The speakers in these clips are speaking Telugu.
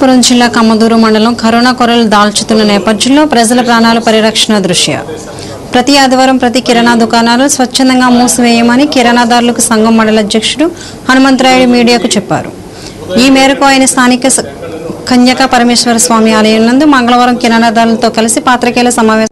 అనంతపురం జిల్లా కమ్మదూరు మండలం కరోనా కొరలు దాల్చుతున్న నేపథ్యంలో ప్రజల ప్రాణాల పరిరక్షణ దృష్ట్యా ప్రతి ఆదివారం ప్రతి కిరాణా దుకాణాలు స్వచ్ఛందంగా మూసివేయమని కిరాణాదారులకు సంఘం మండల అధ్యక్షుడు హనుమంతరాయుడు మీడియాకు చెప్పారు ఈ మేరకు ఆయన స్థానిక స- కన్యకా పరమేశ్వర స్వామి ఆలయం నందు మంగళవారం కిరాణాదారులతో కలిసి పాత్రికేయుల సమావేశం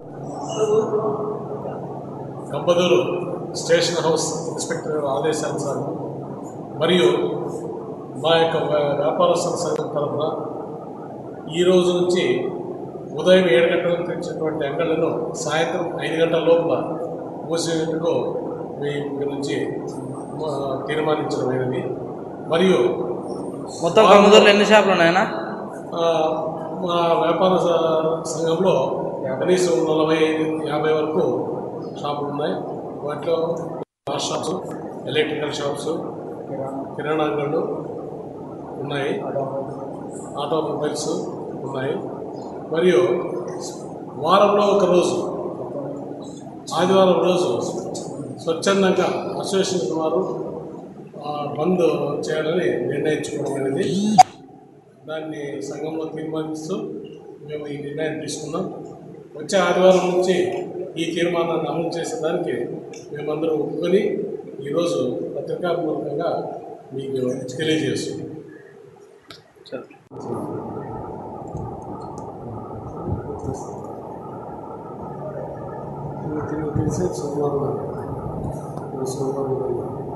కంబదూరు స్టేషన్ హౌస్ ఇన్స్పెక్టర్ గారి ఆదేశానుసారం మరియు మా యొక్క వ్య- వ్యాపారస్తుల సంఘం తరఫున ఈ రోజు నుంచి ఉదయం ఏడు గంటలకు తెచ్చినటువంటి అంగళ్ళను సాయంత్రం ఐదు గంటల లోపల మూసేందుకు మీ గురించి ఆ, తీర్మానించడమైనది మరియు మొత్తం కమ్మదూరులో ఎన్ని షాపులు ఉన్నాయన్నా ఆ, మా వ్యాపార స- సంఘంలో కనీసం నలభై ఐదు యాభై వరకు షాపులు ఉన్నాయి వాటిలో కార్ షాప్స్ ఎలక్ట్రికల్ షాప్స్ కిరాణా అంగళ్ళు ఉన్నాయి ఆటోమొబైల్స్ ఉన్నాయి మరియు వారంలో ఒక రోజు ఆదివారం రోజు స్వచ్ఛందంగా అసోసియేషన్ వారు ఆ, బంద్ చేయాలని నిర్ణయించుకోవడం అనేది దాన్ని సంఘంలో తీర్మానిస్తూ మేము ఈ నిర్ణయం తీసుకున్నాం వచ్చే ఆదివారం నుంచి ఈ తీర్మానాన్ని అమలు చేసేదానికి మేమందరం ఒప్పుకొని ఈరోజు పత్రికాత్మకంగా మీకు తెలియజేస్తున్నాం తెలిసే సోమవారం సోమవారం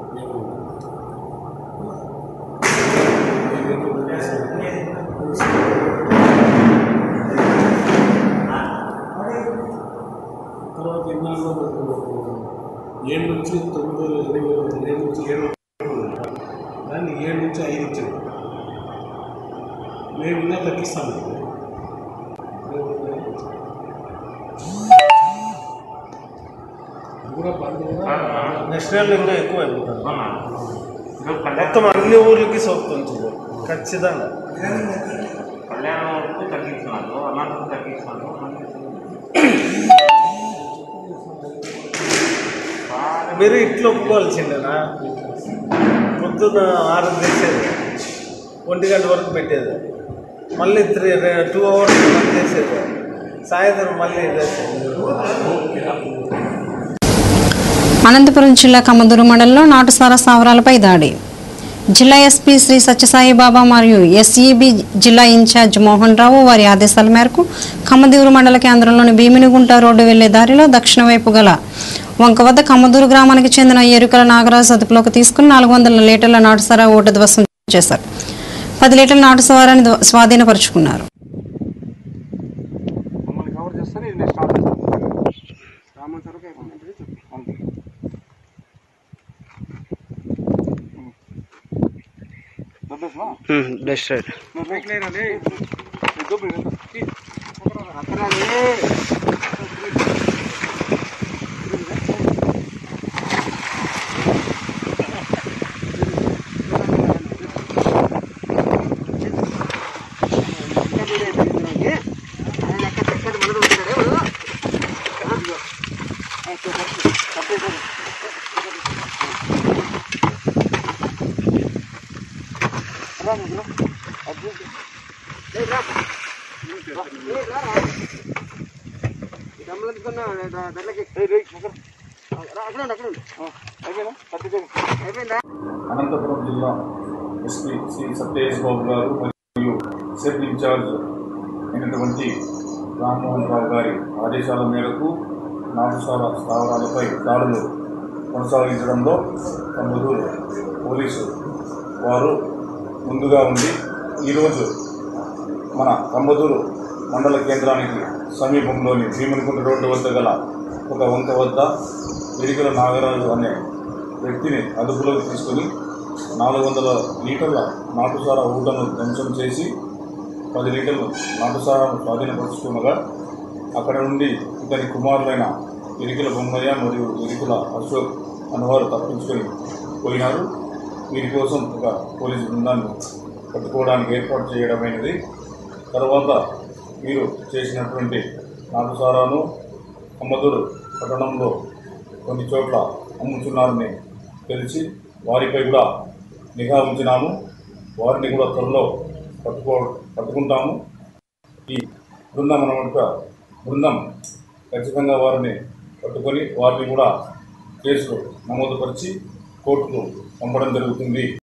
తర్వాత ఇన్నాళ్ళు ఏడు నుంచి తొమ్మిది ఎనిమిది ఏడు నుంచి ఏడు దాన్ని ఏడు నుంచి ఐదు ఇచ్చాము మేము ఇంకా తగ్గిస్తాము ఇది కూడా బంద్ కూడా నెక్స్ట్ ఇయర్ ఇంకా ఎక్కువ అయిపోతుంది మొత్తం అన్ని ఊర్లకి సోపుతుంది చూడు ఖచ్చితంగా కళ్యాణం వరకు తగ్గించినారు అనంతరం తగ్గించినారు మీరు ఇట్లా ఒప్పుకోవాల్సిండేనా పొద్దున్న ఆరు చేసేది ఒంటి గంట వరకు పెట్టేది మళ్ళీ త్రీ టూ అవర్స్ చేసేది సాయంత్రం మళ్ళీ చేసేది అనంతపురం జిల్లా కమ్మదూరు మండలంలో నాటుసారా స్థావరాలపై దాడి జిల్లా ఎస్పీ శ్రీ సత్యసాయి బాబా మరియు ఎస్ఈబి జిల్లా ఇన్ఛార్జ్ మోహన్ రావు వారి ఆదేశాల మేరకు కమ్మదూరు మండల కేంద్రంలోని భీమినిగుంట రోడ్డు వెళ్లే దారిలో దక్షిణ వైపు గల వంక వద్ద కమ్మదూరు గ్రామానికి చెందిన ఎరుకల నాగరాజు అదుపులోకి తీసుకుని నాలుగు వందల లీటర్ల నాటుసారా ఓటు ధ్వసం చేశారు పది లీటర్ల నాటుసారాన్ని ధ్వ- స్వాధీనపరుచుకున్నారు బెస్ట్ రైట్ అనంతపురం జిల్లా ఎస్పీ శ్రీ సత్యేష్ బాబు గారు మరియు సెట్ ఇన్ఛార్జ్ అయినటువంటి రామ్మోహన్ రావు గారి ఆదేశాల మేరకు నాటుసార స్థావరాలపై దాడులు కొనసాగించడంలో తమ్ముదూరు పోలీసు వారు ముందుగా ఉండి ఈరోజు మన కంబదూరు మండల కేంద్రానికి సమీపంలోని భీమునికుంట రోడ్డు వద్ద గల ఒక వంక వద్ద ఎరికల నాగరాజు అనే వ్యక్తిని అదుపులోకి తీసుకుని నాలుగు వందల లీటర్ల నాటుసారా ఊటను ధ్వంసం చేసి పది లీటర్లు నాటుసారాను స్వాధీనపరుచుకునగా అక్కడ నుండి ఇతని కుమారులైన ఎరికల బొమ్మయ్య మరియు ఎరికల అశోక్ అనువారు తప్పించుకొని పోయినారు వీరి కోసం ఒక పోలీసు బృందాన్ని పట్టుకోవడానికి ఏర్పాటు చేయడమైనది తర్వాత వీరు చేసినటువంటి నాటుసారాను అమ్మదూరు పట్టణంలో కొన్ని చోట్ల అమ్ముతున్నారని తెలిసి వారిపై కూడా నిఘా ఉంచినాము వారిని కూడా త్వరలో పట్టుకో పట్టుకుంటాము ఈ బృందం అన్నమాట బృందం ఖచ్చితంగా వారిని పట్టుకొని వారిని కూడా కేసులు నమోదుపరిచి కోర్టుకు పంపడం జరుగుతుంది